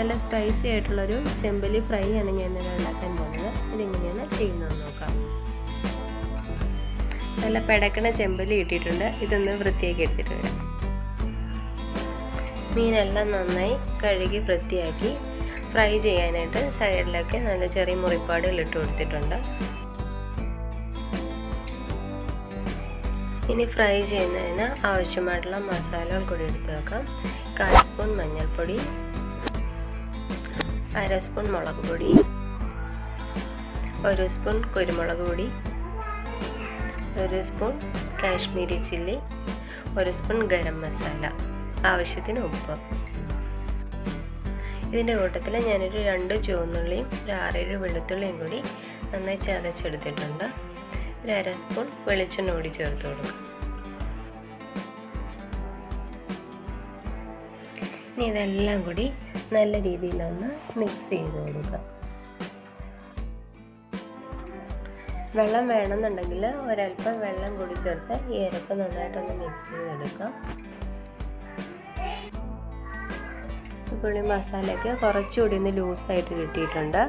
നല്ല സ്പൈസി ആയിട്ടുള്ളൊരു ചെമ്പല്ലി ഫ്രൈ ആണ് ഞാൻ ഇന്നലെ ഉണ്ടാക്കാൻ പോകുന്നത് ഇതെങ്ങനെയാണ് ചെയ്യുന്നത് നോക്കാം നല്ല പിടക്കണ ചെമ്പല്ലി ഇട്ടിട്ടുണ്ട് ഇതൊന്ന് വൃത്തിയാക്കി എടുത്തിട്ട് വരാം മീനെല്ലാം നന്നായി കഴുകി വൃത്തിയാക്കി ഫ്രൈ ചെയ്യാനായിട്ട് സൈഡിലൊക്കെ നല്ല ചെറിയ മുറിപ്പാടുകൾ ഇട്ട് കൊടുത്തിട്ടുണ്ട് ഇനി ഫ്രൈ ചെയ്യുന്നതിന് ആവശ്യമായിട്ടുള്ള മസാലകൾ കൂടി എടുത്ത് വെക്കാം കാൽ സ്പൂൺ മഞ്ഞൾപ്പൊടി അര സ്പൂൺ മുളക് പൊടി ഒരു സ്പൂൺ കുരുമുളക് പൊടി ഒരു സ്പൂൺ കാശ്മീരി ചില്ലി ഒരു സ്പൂൺ ഗരം മസാല ആവശ്യത്തിന് ഉപ്പ് ഇതിൻ്റെ കൂട്ടത്തിൽ ഞാനൊരു രണ്ട് ചുവന്നുള്ളിയും ഒരു ആറേഴ് വെളുത്തുള്ളിയും കൂടി നന്നായി ചതച്ചെടുത്തിട്ടുണ്ട് ഒരു അര സ്പൂൺ വെളിച്ചെണ്ണ കൂടി ചേർത്ത് കൊടുക്കും ഇനി ഇതെല്ലാം കൂടി നല്ല രീതിയിലൊന്ന് മിക്സ് ചെയ്ത് കൊടുക്കുക വെള്ളം വേണമെന്നുണ്ടെങ്കിൽ ഒരല്പം വെള്ളം കൂടി ചേർത്ത് ഈ അരപ്പ് നന്നായിട്ടൊന്ന് മിക്സ് ചെയ്തെടുക്കാം പുളി മസാലയൊക്കെ കുറച്ചുകൂടി ഒന്ന് ലൂസായിട്ട് കിട്ടിയിട്ടുണ്ട്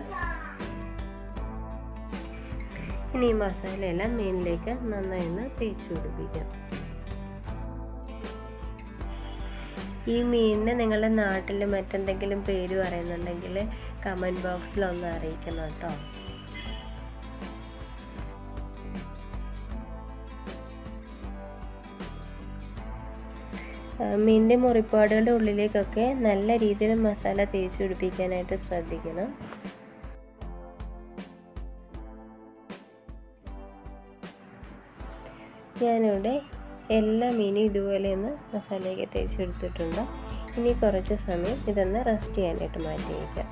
ഇനി ഈ മസാലയെല്ലാം മീനിലേക്ക് നന്നായി ഒന്ന് തേച്ച് പിടിപ്പിക്കാം ഈ മീനിന് നിങ്ങളുടെ നാട്ടിൽ മറ്റെന്തെങ്കിലും പേര് പറയുന്നുണ്ടെങ്കിൽ കമൻറ്റ് ബോക്സിൽ ഒന്ന് അറിയിക്കണം കേട്ടോ മീനിൻ്റെ മുറിപ്പാടുകളുടെ ഉള്ളിലേക്കൊക്കെ നല്ല രീതിയിൽ മസാല തേച്ച് പിടിപ്പിക്കാനായിട്ട് ശ്രദ്ധിക്കണം ഞാനിവിടെ എല്ലാ മീനും ഇതുപോലെ ഒന്ന് മസാലയൊക്കെ തേച്ചെടുത്തിട്ടുണ്ട് ഇനി കുറച്ച് സമയം ഇതൊന്ന് റെസ്റ്റ് ചെയ്യാനായിട്ട് മാറ്റി വയ്ക്കാം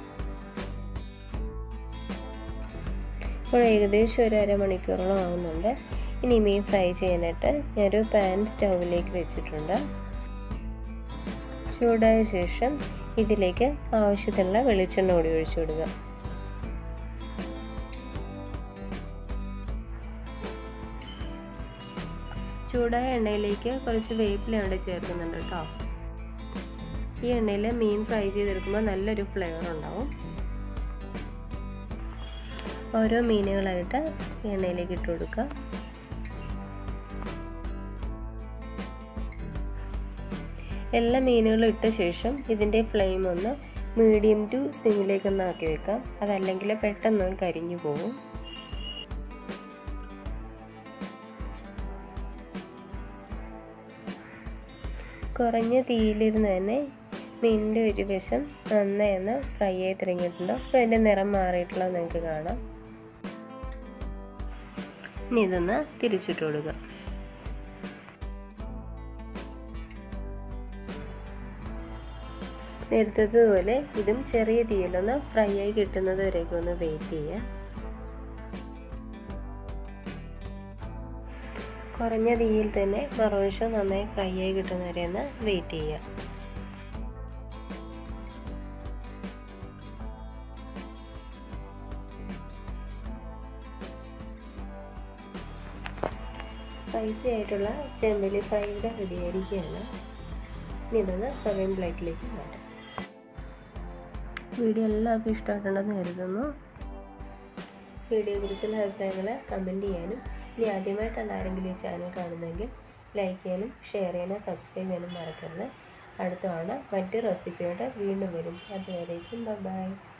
ഇപ്പോൾ ഏകദേശം ഒരു അരമണിക്കൂറോളം ആവുന്നുണ്ട് ഇനി മീൻ ഫ്രൈ ചെയ്യാനായിട്ട് ഞാനൊരു പാൻ സ്റ്റൗവിലേക്ക് വെച്ചിട്ടുണ്ട് ചൂടായ ശേഷം ഇതിലേക്ക് ആവശ്യത്തിനുള്ള വെളിച്ചെണ്ണ കൂടി ഒഴിച്ചു കൊടുക്കുക ചൂടായ എണ്ണയിലേക്ക് കുറച്ച് വേപ്പില അവിടെ ചേർക്കുന്നുണ്ട് കേട്ടോ ഈ എണ്ണയിൽ മീൻ ഫ്രൈ ചെയ്തെടുക്കുമ്പോൾ നല്ലൊരു ഫ്ലേവർ ഉണ്ടാവും ഓരോ മീനുകളായിട്ട് എണ്ണയിലേക്ക് ഇട്ട് കൊടുക്കുക എല്ലാ മീനുകളും ഇട്ട ശേഷം ഇതിൻ്റെ ഫ്ലെയിം ഒന്ന് മീഡിയം ടു സിമ്മിലേക്ക് ഒന്ന് ആക്കി വെക്കാം അതല്ലെങ്കിൽ പെട്ടെന്ന് കരിഞ്ഞു പോകും കുറഞ്ഞ തീയിലിരുന്ന് തന്നെ മീനിൻ്റെ ഒരു വശം നന്നായി ഒന്ന് ഫ്രൈ ആയി തുടങ്ങിയിട്ടുണ്ട് അപ്പോൾ അതിൻ്റെ നിറം മാറിയിട്ടുള്ളത് നിങ്ങൾക്ക് കാണാം ഇനി ഇതൊന്ന് തിരിച്ചിട്ട് കൊടുക്കുക നേരത്തതുപോലെ ഇതും ചെറിയ തീയിലൊന്ന് ഫ്രൈ ആയി കിട്ടുന്നത് വരെയൊക്കെ ഒന്ന് വെയിറ്റ് ചെയ്യുക കുറഞ്ഞ തീയിൽ തന്നെ മറുവശം നന്നായി ഫ്രൈ ആയി കിട്ടുന്നവരെ ഒന്ന് വെയിറ്റ് ചെയ്യുക സ്പൈസി ആയിട്ടുള്ള ചെമ്പല്ലി ഫ്രൈ ഇവിടെ റെഡിയായിരിക്കുകയാണ് ഇനി ഇതൊന്ന് സെവൻ പ്ലേറ്റിലേക്ക് മാറ്റാം വീഡിയോ എല്ലാവർക്കും ഇഷ്ടമായിട്ടുണ്ടെന്ന് കരുതുന്നു വീഡിയോയെക്കുറിച്ചുള്ള അഭിപ്രായങ്ങൾ കമൻറ്റ് ചെയ്യാനും ഇനി ആദ്യമായിട്ടാണ് ആരെങ്കിലും ഈ ചാനൽ കാണുന്നതെങ്കിൽ ലൈക്ക് ചെയ്യാനും ഷെയർ ചെയ്യാനും സബ്സ്ക്രൈബ് ചെയ്യാനും മറക്കരുത് അടുത്ത തവണ മറ്റ് റെസിപ്പിയോടെ വീണ്ടും വരും അതുവരേക്കും ബൈ